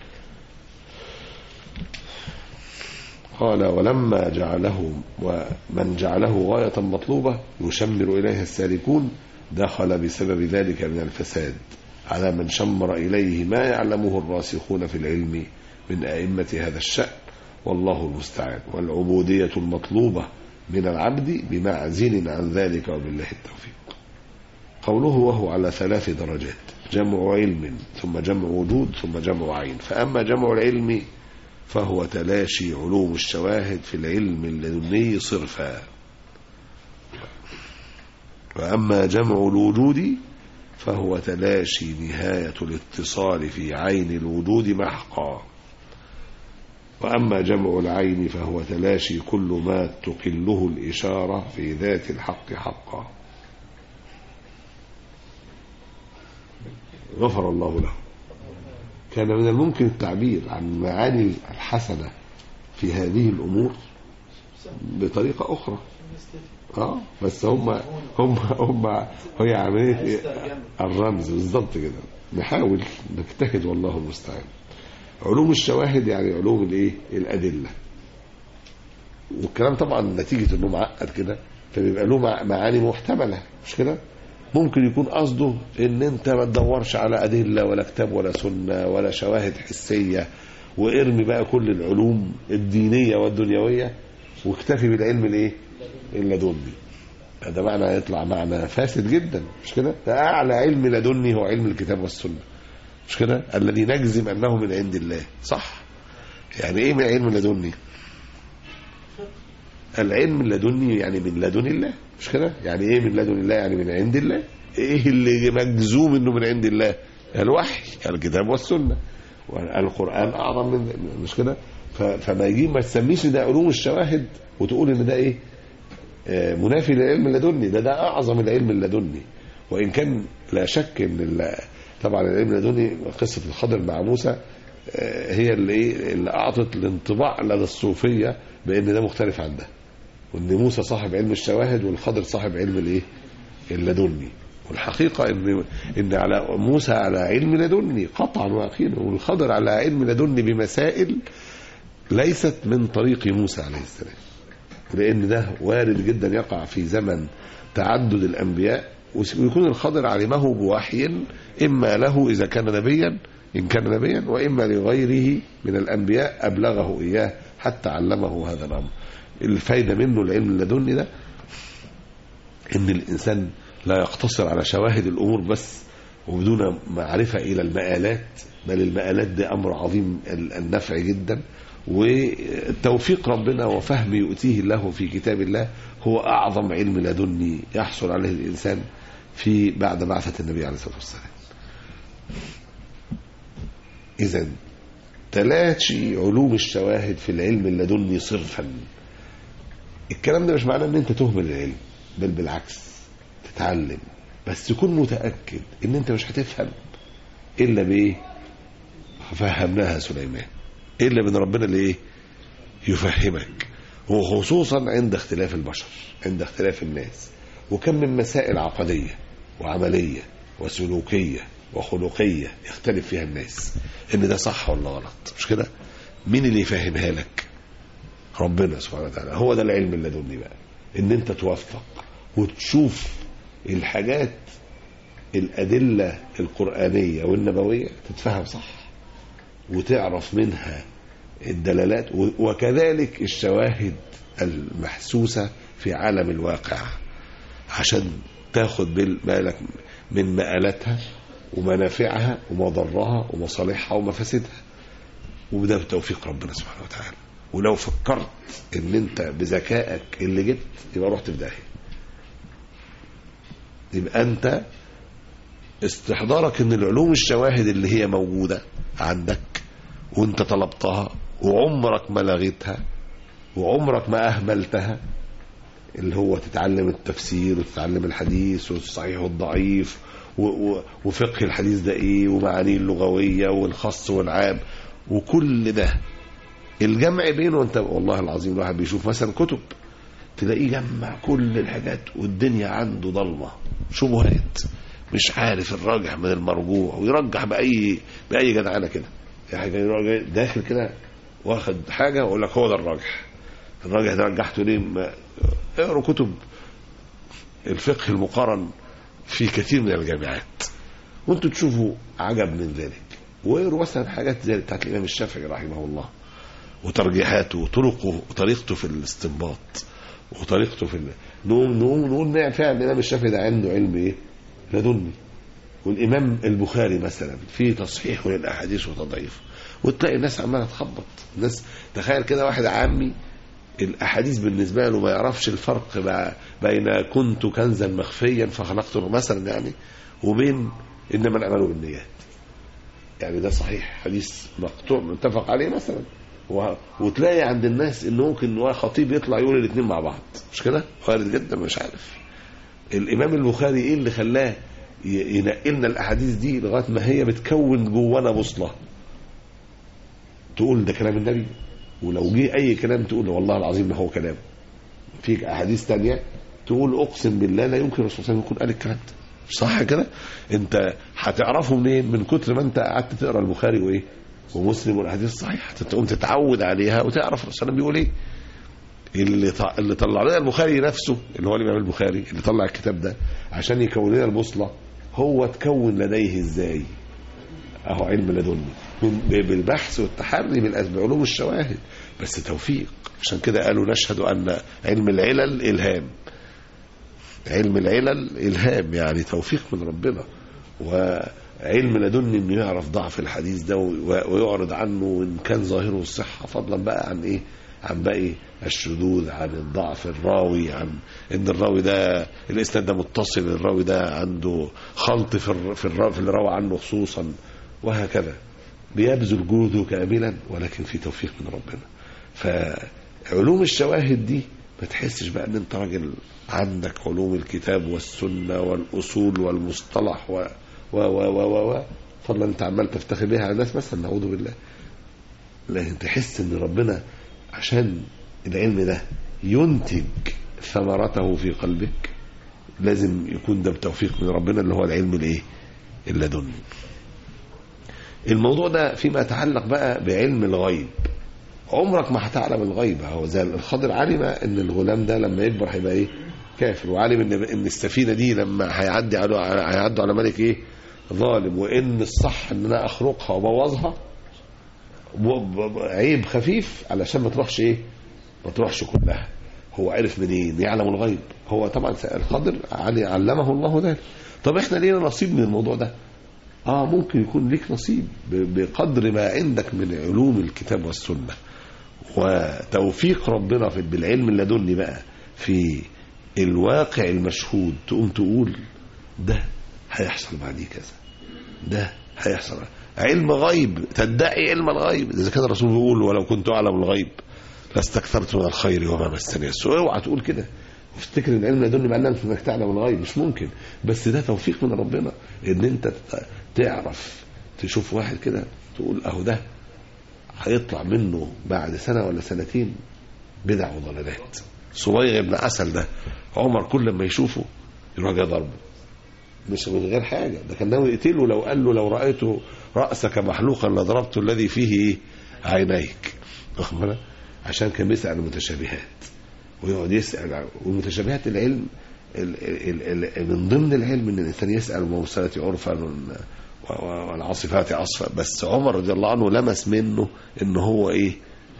قال ولما جعله ومن جعله غاية مطلوبة يشمر إليها السالكون دخل بسبب ذلك من الفساد على من شمر إليه ما يعلمه الراسخون في العلم من أئمة هذا الشأن والله المستعان والعبودية المطلوبة من العبد بمعزل عن ذلك وبالله التوفيق قوله وهو على ثلاث درجات جمع علم ثم جمع وجود ثم جمع عين فأما جمع العلم فهو تلاشي علوم الشواهد في العلم اللدني صرفا وأما جمع الوجود فهو تلاشي نهاية الاتصال في عين الوجود محقا وأما جمع العين فهو تلاشي كل ما تقله الإشارة في ذات الحق حقا غفر الله له كان من الممكن التعبير عن معاني الحسنة في هذه الأمور بطريقة أخرى اه بس هم هم هم هي عمليه إيه؟ الرمز بالظبط كده نحاول نجتهد والله المستعان علوم الشواهد يعني علوم الايه الادله والكلام طبعا نتيجه انه معقد كده فبيبقى له معاني محتمله مش كده ممكن يكون قصده ان انت ما تدورش على ادله ولا كتاب ولا سنه ولا شواهد حسيه وارمي بقى كل العلوم الدينيه والدنيويه واكتفي بالعلم الايه اللدني ده معنى يطلع معنى فاسد جدا مش كده ده اعلى علم لدني هو علم الكتاب والسنه مش كده الذي نجزم انه من عند الله صح يعني ايه من علم لدني العلم اللدني يعني من لدن الله مش كده يعني ايه من لدن الله يعني من عند الله ايه اللي مجزوم انه من عند الله الوحي الكتاب والسنه والقران اعظم من مش كده ف- فما يجي ما تسميش ده علوم الشواهد وتقول ان ده ايه آه، منافي للعلم اللدني ده ده اعظم العلم اللدني وان كان لا شك ان ال- طبعا العلم اللدني قصه الخضر مع موسى آه، هي اللي ايه اللي اعطت الانطباع لدى الصوفيه بان ده مختلف عن ده وان موسى صاحب علم الشواهد والخضر صاحب علم الايه اللدني والحقيقه ان ان على موسى على علم لدني قطعا ويقينا والخضر على علم لدني بمسائل ليست من طريق موسى عليه السلام لان ده وارد جدا يقع في زمن تعدد الانبياء ويكون الخضر علمه بوحي اما له اذا كان نبيا ان كان نبيا واما لغيره من الانبياء ابلغه اياه حتى علمه هذا الامر الفايده منه العلم اللدني ده ان الانسان لا يقتصر على شواهد الامور بس وبدون معرفه الى المآلات بل المآلات ده امر عظيم ال- النفع جدا وتوفيق ربنا وفهم يؤتيه الله في كتاب الله هو اعظم علم لدني يحصل عليه الانسان في بعد بعثه النبي عليه الصلاه والسلام. اذا تلاشي علوم الشواهد في العلم اللدني صرفا. الكلام ده مش معناه ان انت تهمل العلم بل بالعكس تتعلم بس تكون متاكد ان انت مش هتفهم الا بايه؟ فهمناها سليمان الا من ربنا اللي ايه؟ يفهمك وخصوصا عند اختلاف البشر عند اختلاف الناس وكم من مسائل عقديه وعمليه وسلوكيه وخلقيه يختلف فيها الناس ان ده صح ولا غلط مش كده؟ مين اللي يفهمها لك؟ ربنا سبحانه وتعالى هو ده العلم اللدني بقى ان انت توفق وتشوف الحاجات الادله القرانيه والنبويه تتفهم صح وتعرف منها الدلالات و- وكذلك الشواهد المحسوسه في عالم الواقع عشان تاخد بال- بالك من مآلاتها ومنافعها ومضرها ومصالحها ومفاسدها وده بتوفيق ربنا سبحانه وتعالى ولو فكرت ان انت بذكائك اللي جبت يبقى رحت في داهيه يبقى انت استحضارك ان العلوم الشواهد اللي هي موجوده عندك وانت طلبتها وعمرك ما لغيتها وعمرك ما اهملتها اللي هو تتعلم التفسير وتتعلم الحديث والصحيح والضعيف و- و- وفقه الحديث ده ايه ومعانيه اللغويه والخاص والعام وكل ده الجمع بينه انت والله العظيم الواحد بيشوف مثلا كتب تلاقيه جمع كل الحاجات والدنيا عنده ضلمه شبهات مش عارف الراجح من المرجوح ويرجح باي باي جدعنه كده يعني يروح داخل كده واخد حاجه ويقول لك هو ده الراجح الراجح ده رجحته ليه ما اقروا كتب الفقه المقارن في كثير من الجامعات وانتوا تشوفوا عجب من ذلك واقروا مثلا حاجات زي بتاعت الامام الشافعي رحمه الله وترجيحاته وطرقه وطريقته في الاستنباط وطريقته في ال... نقول نقول نقول نعم فعلا الامام الشافعي ده عنده علم ايه؟ لدني والامام البخاري مثلا في تصحيح للاحاديث وتضعيف وتلاقي الناس عماله تخبط الناس تخيل كده واحد عامي الاحاديث بالنسبه له ما يعرفش الفرق بع- بين كنت كنزا مخفيا فخلقته مثلا يعني وبين انما الاعمال بالنيات يعني ده صحيح حديث مقطوع متفق عليه مثلا و... وتلاقي عند الناس ان ممكن خطيب يطلع يقول الاثنين مع بعض مش كده وارد جدا مش عارف الامام البخاري ايه اللي خلاه ي- ينقلنا الاحاديث دي لغايه ما هي بتكون جوانا بوصله تقول ده كلام النبي ولو جه اي كلام تقول والله العظيم ما هو كلام في احاديث تانية تقول اقسم بالله لا يمكن الرسول صلى الله عليه وسلم يكون قال الكلام ده صح كده انت هتعرفه منين من كتر ما انت قعدت تقرا البخاري وايه ومسلم والاحاديث الصحيحه تقوم تتعود عليها وتعرف الرسول صلى الله عليه وسلم بيقول ايه اللي ط- اللي طلع لنا البخاري نفسه اللي هو الامام البخاري اللي طلع الكتاب ده عشان يكون لنا البوصله هو تكون لديه ازاي اهو علم لدني من- ب- بالبحث والتحري من أسباب علوم الشواهد بس توفيق عشان كده قالوا نشهد ان علم العلل الهام علم العلل إلهام يعني توفيق من ربنا وعلم لدني انه يعرف ضعف الحديث ده و- ويعرض عنه وان كان ظاهره الصحه فضلا بقى عن ايه عن باقي الشذوذ عن الضعف الراوي عن ان الراوي ده الاسناد ده متصل الراوي ده عنده خلط في الر- في الراوي في اللي روى عنه خصوصا وهكذا بيبذل جهده كاملا ولكن في توفيق من ربنا فعلوم الشواهد دي ما تحسش بقى ان انت راجل عندك علوم الكتاب والسنه والاصول والمصطلح و و و و و, و. فضلا انت عمال تفتخر بيها على الناس مثلا نعوذ بالله لكن تحس ان ربنا عشان العلم ده ينتج ثمرته في قلبك لازم يكون ده بتوفيق من ربنا اللي هو العلم الايه اللدني الموضوع ده فيما يتعلق بقى بعلم الغيب عمرك ما هتعلم الغيب هو زي الخضر علم ان الغلام ده لما يكبر هيبقى ايه كافر وعلم ان ان السفينه دي لما هيعدي على هيعدوا على ملك ايه ظالم وان الصح ان انا اخرقها وابوظها و- ب- ب- عيب خفيف علشان ما تروحش ايه ما تروحش كلها هو عرف منين يعلم الغيب هو طبعا الخضر علي علمه الله ذلك طب احنا لينا نصيب من الموضوع ده اه ممكن يكون ليك نصيب ب- بقدر ما عندك من علوم الكتاب والسنه وتوفيق ربنا في بالعلم اللدني بقى في الواقع المشهود تقوم تقول ده هيحصل بعديه كذا ده هيحصل علم غيب تدعي علم الغيب اذا كان الرسول بيقول ولو كنت اعلم الغيب لاستكثرت من الخير وما مسني السوء اوعى تقول كده وافتكر ان العلم يدل معناه انك تعلم الغيب مش ممكن بس ده توفيق من ربنا ان انت ت- تعرف تشوف واحد كده تقول اهو ده هيطلع منه بعد سنه ولا سنتين بدع وضلالات صبيغ بن عسل ده عمر كل ما يشوفه يروح جاي ضربه مش من غير حاجه ده كان ناوي يقتله لو قال له لو رايت راسك محلوقا لضربت الذي فيه ايه عينيك واخد بالك؟ عشان كان بيسال عن المتشابهات ويقعد يسال عن- والمتشابهات العلم ال ال ال من ضمن العلم ان الانسان يسال المرسلات عرفا و- و- والعاصفات عصفا بس عمر رضي الله عنه لمس منه ان هو ايه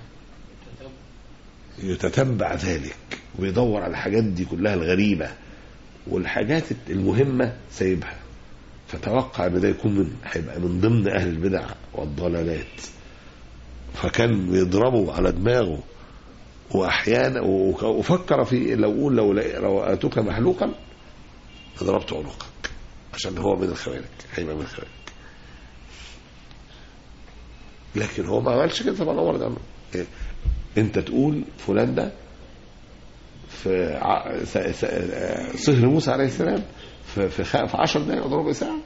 يتتبع ذلك ويدور على الحاجات دي كلها الغريبه والحاجات المهمه سايبها فتوقع ان ده يكون من هيبقى من ضمن اهل البدع والضلالات فكان بيضربه على دماغه واحيانا وك- وفكر في لو قول لو لو رأيتك محلوقا ضربت عنقك عشان هو من الخوارج هيبقى من الخوارج لكن هو ما عملش كده طبعا عمر ده إيه؟ انت تقول فلان ده في ع- س- س- آه، صهر موسى عليه السلام في في, خ- في 10 دقائق او ربع ساعه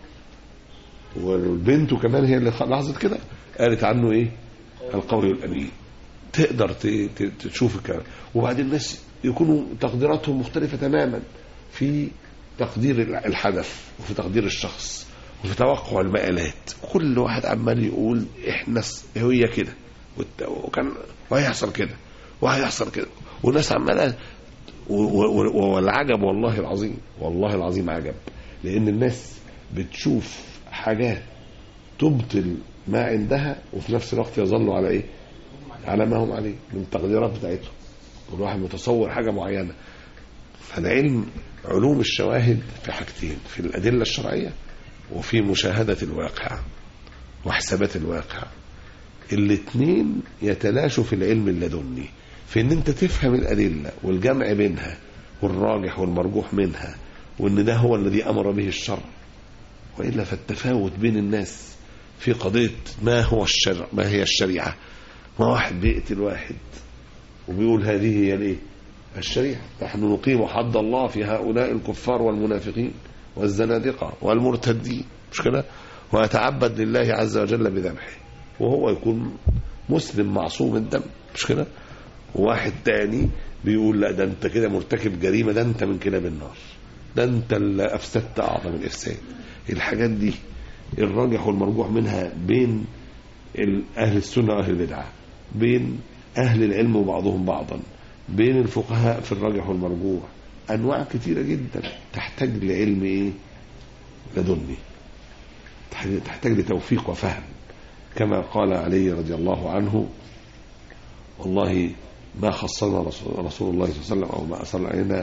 وبنته كمان هي اللي خ- لاحظت كده قالت عنه ايه؟ القوي الامين تقدر ت- ت- تشوف الكلام وبعدين الناس يكونوا تقديراتهم مختلفه تماما في تقدير الحدث وفي تقدير الشخص وفي توقع المآلات كل واحد عمال يقول احنا س- هي كده والت- وكان وهيحصل كده وهيحصل كده والناس عماله و- و- و- والعجب والله العظيم والله العظيم عجب لان الناس بتشوف حاجات تبطل ما عندها وفي نفس الوقت يظلوا على ايه على ما هم عليه من التقديرات بتاعتهم كل واحد متصور حاجه معينه فالعلم علوم الشواهد في حاجتين في الادله الشرعيه وفي مشاهده الواقع وحسابات الواقع الاثنين يتلاشوا في العلم اللدني في ان انت تفهم الادله والجمع بينها والراجح والمرجوح منها وان ده هو الذي امر به الشرع والا فالتفاوت بين الناس في قضيه ما هو الشرع ما هي الشريعه ما واحد بيقتل واحد وبيقول هذه هي الايه الشريعه نحن نقيم حد الله في هؤلاء الكفار والمنافقين والزنادقه والمرتدين مش كده ويتعبد لله عز وجل بذبحه وهو يكون مسلم معصوم الدم مش كده وواحد تاني بيقول لا ده انت كده مرتكب جريمه ده انت من كلاب النار ده انت اللي افسدت اعظم الافساد الحاجات دي الراجح والمرجوح منها بين ال- اهل السنه واهل البدعه بين اهل العلم وبعضهم بعضا بين الفقهاء في الراجح والمرجوح انواع كثيره جدا تحتاج لعلم ايه لدني تحتاج- تحتاج لتوفيق وفهم كما قال علي رضي الله عنه والله ما خصنا رسول, رسول الله صلى الله عليه وسلم او ما اصر علينا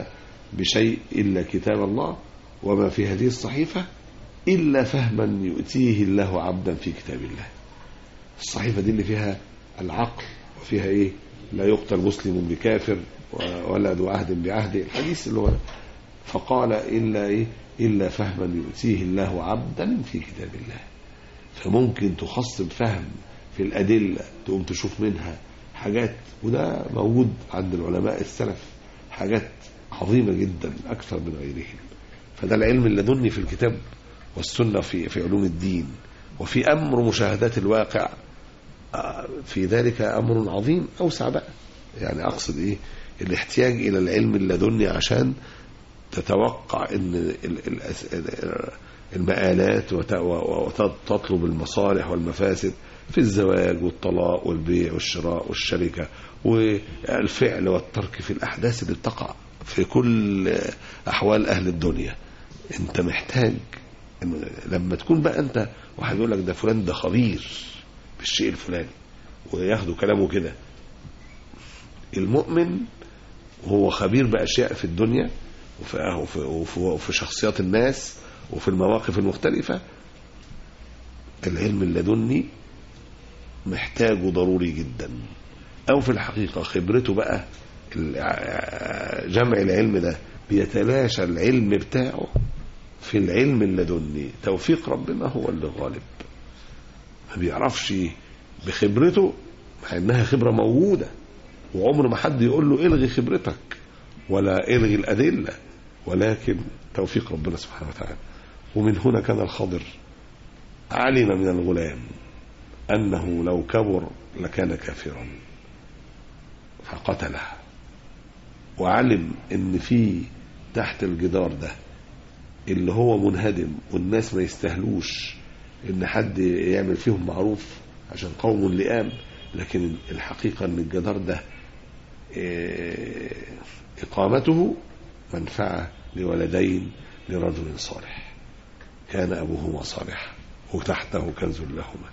بشيء إلا كتاب الله وما في هذه الصحيفة إلا فهما يؤتيه الله عبدا في كتاب الله الصحيفة دي اللي فيها العقل وفيها إيه لا يقتل مسلم بكافر ولا ذو عهد بعهد الحديث اللي هو فقال إلا إيه إلا فهما يؤتيه الله عبدا في كتاب الله فممكن تخصب فهم في الأدلة تقوم تشوف منها حاجات وده موجود عند العلماء السلف حاجات عظيمة جدا أكثر من غيرهم فده العلم اللدني في الكتاب والسنة في في علوم الدين وفي أمر مشاهدات الواقع آه، في ذلك أمر عظيم أوسع بقى يعني أقصد إيه الاحتياج إلى العلم اللدني عشان تتوقع ان ال- ال- ال- المآلات وت- و- وتطلب المصالح والمفاسد في الزواج والطلاق والبيع والشراء والشركة والفعل والترك في الأحداث اللي بتقع في كل أحوال أهل الدنيا أنت محتاج إن لما تكون بقى أنت واحد يقول لك ده فلان ده خبير بالشيء الفلاني وياخدوا كلامه كده المؤمن هو خبير بأشياء في الدنيا وفي, وفي, وفي, وفي شخصيات الناس وفي المواقف المختلفة العلم اللدني محتاجه ضروري جدا أو في الحقيقة خبرته بقى ال- جمع العلم ده بيتلاشى العلم بتاعه في العلم اللدني توفيق ربنا هو اللي غالب ما بيعرفش بخبرته مع انها خبرة موجودة وعمر ما حد يقول له الغي خبرتك ولا الغي الأدلة ولكن توفيق ربنا سبحانه وتعالى ومن هنا كان الخضر علم من الغلام أنه لو كبر لكان كافرا فقتله وعلم ان في تحت الجدار ده اللي هو منهدم والناس ما يستاهلوش ان حد يعمل فيهم معروف عشان قوم لئام لكن الحقيقة ان الجدار ده إيه، إقامته منفعة لولدين لرجل صالح كان أبوهما صالحا وتحته كنز لهما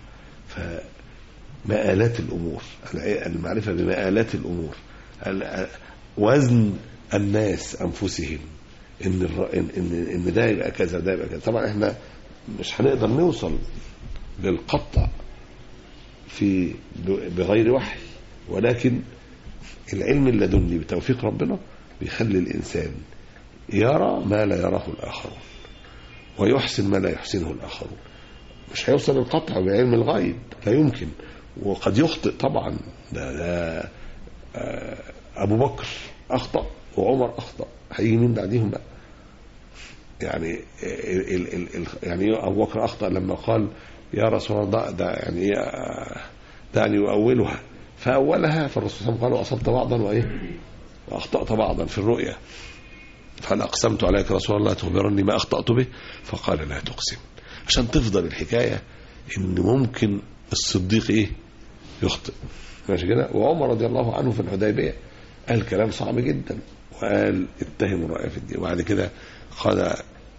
فمآلات الأمور الع- المعرفة بمآلات الأمور ال- وزن الناس أنفسهم إن, الر... إن, إن, إن ده يبقى كذا ده يبقى كذا طبعا إحنا مش هنقدر نوصل للقطع في ب- بغير وحي ولكن العلم اللدني بتوفيق ربنا بيخلي الإنسان يرى ما لا يراه الآخرون ويحسن ما لا يحسنه الآخرون مش هيوصل القطع بعلم الغيب لا يمكن وقد يخطئ طبعا ده, ده آه، أبو بكر أخطأ وعمر أخطأ هيجي مين بعديهم بقى يعني ال ال ال ال يعني أبو بكر أخطأ لما قال يا رسول الله ده, ده يعني إيه آه، دعني يؤولها فأولها فالرسول صلى الله عليه وسلم قال أصبت بعضا وإيه وأخطأت بعضا في الرؤيا فأنا أقسمت عليك رسول الله تخبرني ما أخطأت به فقال لا تقسم عشان تفضل الحكاية إن ممكن الصديق إيه يخطئ ماشي كده وعمر رضي الله عنه في الحديبية قال كلام صعب جدا وقال اتهم الرأي في الدين وبعد كده قال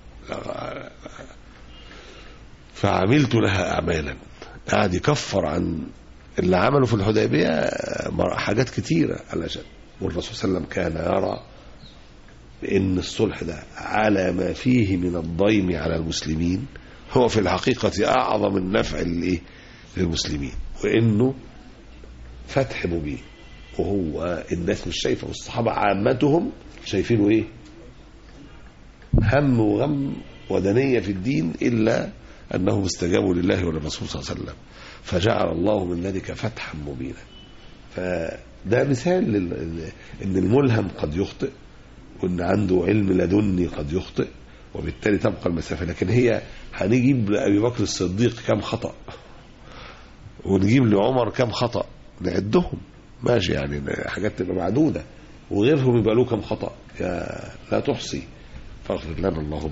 فعملت لها أعمالا قعد يكفر عن اللي عمله في الحديبية حاجات كتيرة علشان والرسول صلى الله عليه وسلم كان يرى بأن الصلح ده على ما فيه من الضيم على المسلمين هو في الحقيقة أعظم النفع للإيه؟ للمسلمين وإنه فتح مبين وهو الناس مش شايفة والصحابة عامتهم شايفينه إيه هم وغم ودنية في الدين إلا أنهم استجابوا لله وللرسول صلى الله عليه وسلم فجعل الله من ذلك فتحا مبينا فده مثال لل... ان الملهم قد يخطئ وان عنده علم لدني قد يخطئ وبالتالي تبقى المسافه لكن هي هنجيب لابي بكر الصديق كم خطا ونجيب لعمر كم خطا نعدهم ماشي يعني حاجات تبقى معدوده وغيرهم يبقى له كم خطا يا لا تحصي فاغفر لنا اللهم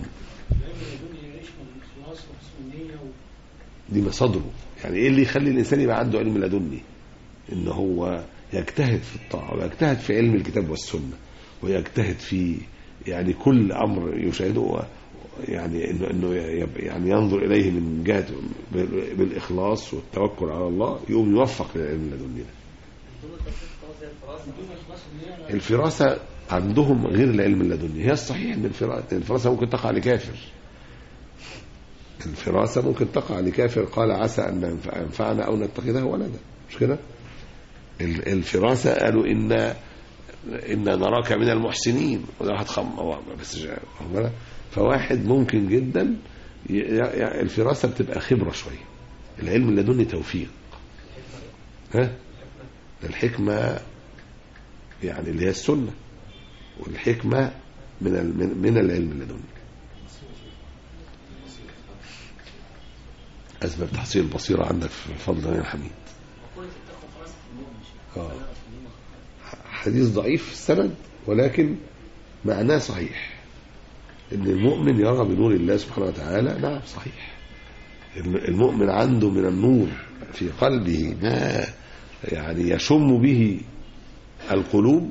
دي مصادره يعني ايه اللي يخلي الانسان يبقى عنده علم لدني ان هو يجتهد في الطاعه ويجتهد في علم الكتاب والسنه ويجتهد في يعني كل امر يشاهده يعني انه انه يعني ينظر اليه من جهه بالاخلاص والتوكل على الله يقوم يوفق للعلم اللدني ده. الفراسه عندهم غير العلم اللدني هي الصحيح ان الفرا- الفراسه ممكن تقع لكافر الفراسه ممكن تقع لكافر قال عسى ان ينفع- ينفعنا او نتخذه ولدا مش كده ال- الفراسه قالوا ان ان نراك من المحسنين وده واحد خم بس جا- واخد بالك؟ فواحد ممكن جدا ي- ي- الفراسه بتبقى خبره شويه العلم اللدني توفيق ها الحكمه يعني اللي هي السنه والحكمه من ال- من- من العلم اللدني اسباب تحصيل البصيره عندك في فضل غني الحميد آه. حديث ضعيف في السند ولكن معناه صحيح ان المؤمن يرى بنور الله سبحانه وتعالى نعم صحيح المؤمن عنده من النور في قلبه ما يعني يشم به القلوب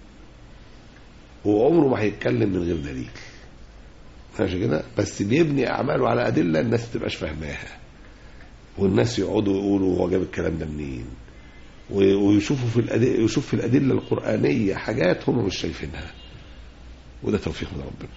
وعمره ما هيتكلم من غير دليل ماشي كده بس بيبني اعماله على ادله الناس ما تبقاش فاهماها والناس يقعدوا يقولوا هو جاب الكلام ده منين و- ويشوفوا في الأدلة يشوف في الأدلة القرآنية حاجات هم مش شايفينها وده توفيق من ربنا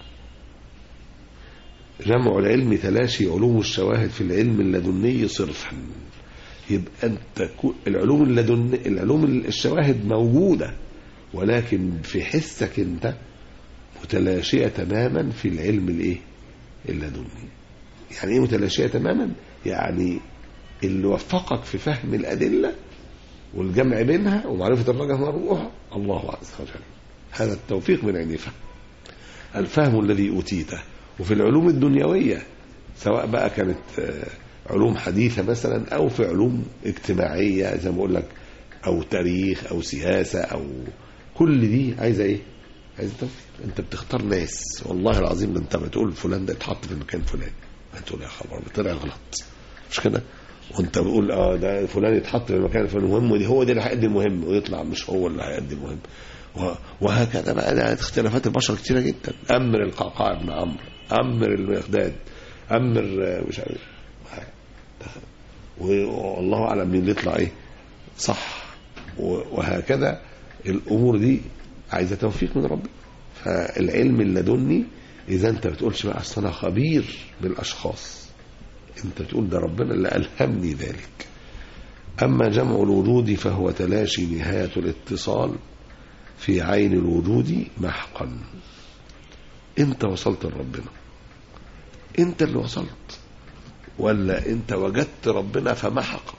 جمع العلم تلاشي علوم الشواهد في العلم اللدني صرفا يبقى انت كو- العلوم اللدن العلوم الشواهد موجودة ولكن في حسك انت متلاشية تماما في العلم الايه اللدني يعني ايه متلاشية تماما يعني اللي وفقك في فهم الأدلة والجمع بينها ومعرفة الرجل مرؤوها الله عز وجل هذا التوفيق من عند فهم الفهم الذي أوتيته وفي العلوم الدنيوية سواء بقى كانت آه، علوم حديثة مثلا أو في علوم اجتماعية زي ما بقول لك أو تاريخ أو سياسة أو كل دي عايزة إيه؟ عايزة توفيق أنت بتختار ناس والله العظيم أنت بتقول فلان ده اتحط في المكان فلاني هتقول يا خبر طلع غلط مش كده؟ وانت بتقول اه ده فلان يتحط في المكان الفلاني المهم ودي هو ده اللي هيأدي المهم ويطلع مش هو اللي هيأدي المهم و- وهكذا بقى ده اختلافات البشر كتيره جدا امر القعقاع بن عمرو امر المقداد امر آه، مش عارف و- والله اعلم مين اللي يطلع ايه صح و- وهكذا الامور دي عايزه توفيق من ربنا فالعلم اللدني اذا انت بتقولش بقى اصل انا خبير بالاشخاص انت بتقول ده ربنا اللي الهمني ذلك اما جمع الوجود فهو تلاشي نهايه الاتصال في عين الوجود محقا انت وصلت لربنا انت اللي وصلت ولا انت وجدت ربنا فمحق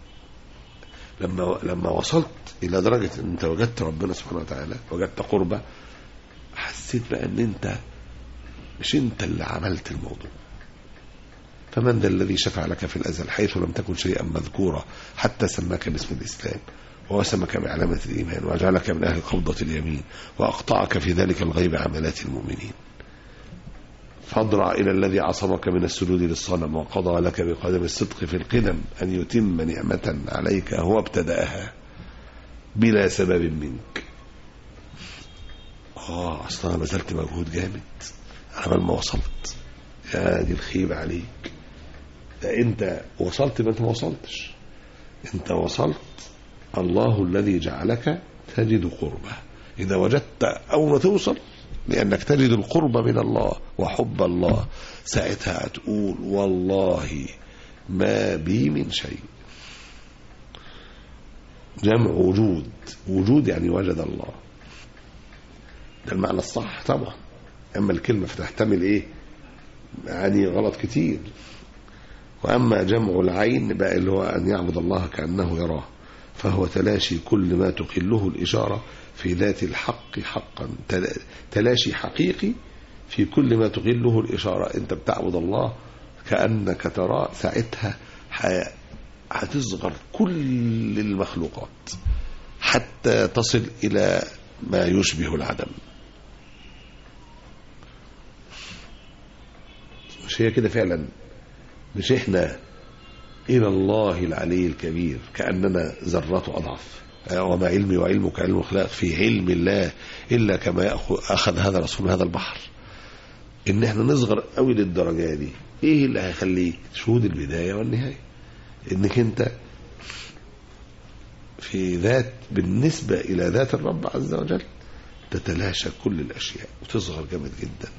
لما لما وصلت الى درجه ان انت وجدت ربنا سبحانه وتعالى وجدت قربه حسيت بقى ان انت مش انت اللي عملت الموضوع فمن ذا الذي شفع لك في الازل حيث لم تكن شيئا مذكورا حتى سماك باسم الاسلام ووسمك بعلامة الإيمان وجعلك من أهل قبضة اليمين وأقطعك في ذلك الغيب عملات المؤمنين فاضرع إلى الذي عصمك من السجود للصنم وقضى لك بقدم الصدق في القدم أن يتم نعمة عليك هو ابتدأها بلا سبب منك آه أصلا أنا بذلت مجهود جامد على بال ما وصلت يا دي الخيبة عليك ده أنت وصلت ما أنت ما وصلتش أنت وصلت الله الذي جعلك تجد قربه إذا وجدت أول ما توصل لأنك تجد القرب من الله وحب الله ساعتها هتقول والله ما بي من شيء جمع وجود وجود يعني وجد الله ده المعنى الصح طبعا أما الكلمة فتحتمل إيه معاني غلط كتير وأما جمع العين بقى اللي هو أن يعبد الله كأنه يراه فهو تلاشي كل ما تقله الإشارة في ذات الحق حقا تل- تلاشي حقيقي في كل ما تقله الإشارة أنت بتعبد الله كأنك ترى ساعتها ح- هتصغر كل المخلوقات حتى تصل إلى ما يشبه العدم مش هي كده فعلا مش احنا إلى الله العلي الكبير كأننا ذرات أضعف آه، وما علمي وعلمك علم خلاق في علم الله إلا كما يأخ- أخذ هذا الرسول من هذا البحر إن احنا نصغر قوي للدرجة دي إيه اللي هيخليك شهود البداية والنهاية إنك أنت في ذات بالنسبة إلى ذات الرب عز وجل تتلاشى كل الأشياء وتصغر جامد جدا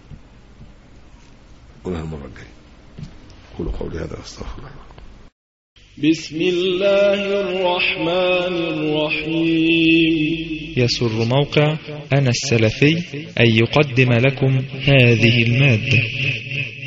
قولها المرة الجاية قولوا قولي هذا أستغفر الله
بسم الله الرحمن الرحيم
يسر موقع أنا السلفي أن يقدم لكم هذه المادة